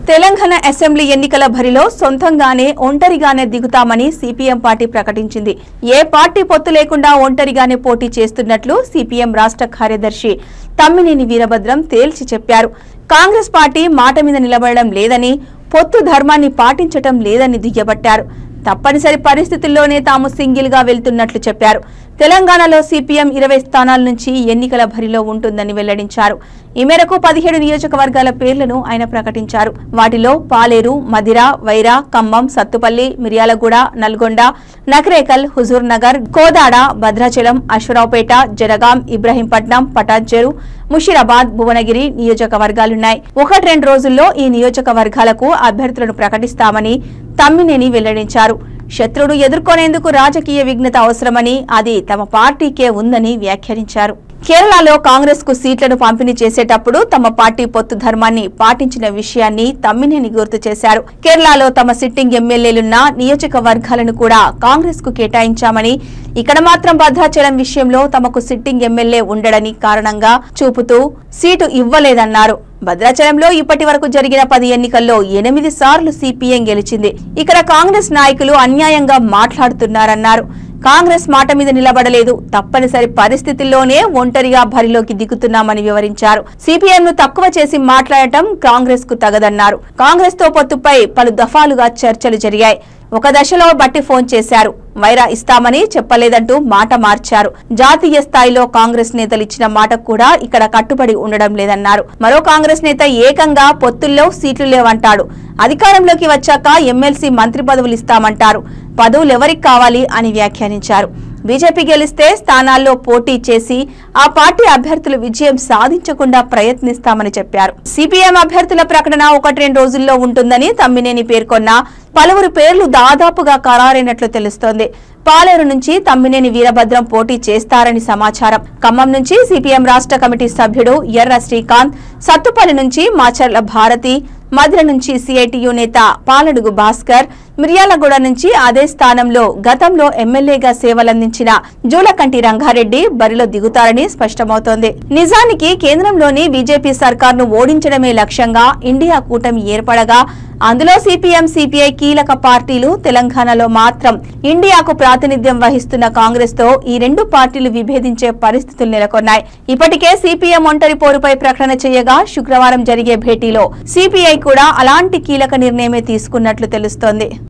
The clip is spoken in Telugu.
తెలంగాణ అసెంబ్లీ ఎన్నికల భరిలో సొంతంగానే ఒంటరిగానే దిగుతామని సిపిఎం పార్టీ ప్రకటించింది ఏ పార్టీ పొత్తు లేకుండా ఒంటరిగానే పోటీ చేస్తున్నట్లు సిపిఎం రాష్ట్ర కార్యదర్శి తమ్మినేని వీరభద్రం తేల్చి చెప్పారు కాంగ్రెస్ పార్టీ మాట మీద నిలబడడం లేదని పొత్తు ధర్మాన్ని పాటించటం లేదని దుయ్యబట్టారు తప్పనిసరి పరిస్థితుల్లోనే తాము సింగిల్ గా వెళ్తున్నట్లు చెప్పారు తెలంగాణలో సిపిఎం ఇరవై స్థానాల నుంచి ఎన్నికల భరిలో ఉంటుందని వెల్లడించారు ఈ మేరకు పదిహేడు నియోజకవర్గాల పేర్లను ఆయన ప్రకటించారు వాటిలో పాలేరు మదిర వైరా ఖమ్మం సత్తుపల్లి మిర్యాలగూడ నల్గొండ నకరేకల్ హుజూర్ నగర్ కోదాడ భద్రాచలం అశ్వరావుపేట జనగాం ఇబ్రహీంపట్నం పటాన్చెరు ముషిరాబాద్ భువనగిరి నియోజకవర్గాలున్నాయి ఒకటి రెండు రోజుల్లో ఈ నియోజకవర్గాలకు అభ్యర్థులను ప్రకటిస్తామని తమ్మినేని వెల్లడించారు శత్రువును ఎదుర్కొనేందుకు రాజకీయ విఘ్నత అవసరమని అది తమ పార్టీకే ఉందని వ్యాఖ్యానించారు కేరళలో కాంగ్రెస్ కు సీట్లను పంపిణీ చేసేటప్పుడు తమ పార్టీ పొత్తు ధర్మాన్ని పాటించిన విషయాన్ని తమ్మినేని గుర్తు చేశారు కేరళలో తమ సిట్టింగ్ ఎమ్మెల్యేలున్న నియోజకవర్గాలను కూడా కాంగ్రెస్ కు కేటాయించామని ఇక్కడ మాత్రం భద్రాచలం విషయంలో తమకు సిట్టింగ్ ఎమ్మెల్యే ఉండడని కారణంగా చూపుతూ సీటు ఇవ్వలేదన్నారు భద్రాచలంలో ఇప్పటి వరకు జరిగిన పది ఎన్నికల్లో ఎనిమిది సార్లు సిపిఎం గెలిచింది ఇక్కడ కాంగ్రెస్ నాయకులు అన్యాయంగా మాట్లాడుతున్నారన్నారు కాంగ్రెస్ మాట మీద నిలబడలేదు తప్పనిసరి పరిస్థితుల్లోనే ఒంటరిగా బరిలోకి దిగుతున్నామని వివరించారు సిపిఎం ను తక్కువ చేసి మాట్లాడటం కాంగ్రెస్ కు తగదన్నారు కాంగ్రెస్ తో పొత్తుపై పలు దఫాలుగా చర్చలు జరిగాయి ఒక దశలో బట్టి ఫోన్ చేశారు వైరా ఇస్తామని చెప్పలేదంటూ మాట మార్చారు జాతీయ స్థాయిలో కాంగ్రెస్ నేతలు ఇచ్చిన మాటకు కూడా ఇక్కడ కట్టుబడి ఉండడం లేదన్నారు మరో కాంగ్రెస్ నేత ఏకంగా పొత్తుల్లో సీట్లు లేవంటాడు అధికారంలోకి వచ్చాక ఎమ్మెల్సీ మంత్రి పదవులు ఇస్తామంటారు పదవులు ఎవరికి కావాలి అని వ్యాఖ్యానించారు బీజేపీ గెలిస్తే స్థానాల్లో పోటీ చేసి ఆ పార్టీ అభ్యర్థులు విజయం సాధించకుండా ప్రయత్నిస్తామని చెప్పారు సిపిఎం అభ్యర్థుల ప్రకటన ఒకటి రెండు రోజుల్లో ఉంటుందని తమ్మినేని పేర్కొన్న పలువురు పేర్లు దాదాపుగా ఖరారైనట్లు తెలుస్తోంది పాలేరు నుంచి తమ్మినేని వీరభద్రం పోటీ చేస్తారని సమాచారం ఖమ్మం నుంచి సిపిఎం రాష్ట్ర కమిటీ సభ్యుడు ఎర్ర శ్రీకాంత్ సత్తుపల్లి నుంచి మాచర్ల భారతి మధుర నుంచి సిఐటియు నేత పాలడుగు భాస్కర్ మిర్యాలగూడ నుంచి అదే స్థానంలో గతంలో ఎమ్మెల్యేగా సేవలందించిన జూలకంటి రంగారెడ్డి బరిలో దిగుతారని స్పష్టమవుతోంది నిజానికి కేంద్రంలోని బీజేపీ సర్కార్ను ఓడించడమే లక్ష్యంగా ఇండియా కూటమి ఏర్పడగా అందులో సిపిఎం సిపిఐ కీలక పార్టీలు తెలంగాణలో మాత్రం ఇండియాకు ప్రాతినిధ్యం వహిస్తున్న కాంగ్రెస్ తో ఈ రెండు పార్టీలు విభేదించే పరిస్థితులు నెలకొన్నాయి ఇప్పటికే సిపిఎం ఒంటరి పోరుపై ప్రకటన చేయగా శుక్రవారం జరిగే భేటీలో సిపిఐ కూడా అలాంటి కీలక నిర్ణయమే తీసుకున్నట్లు తెలుస్తోంది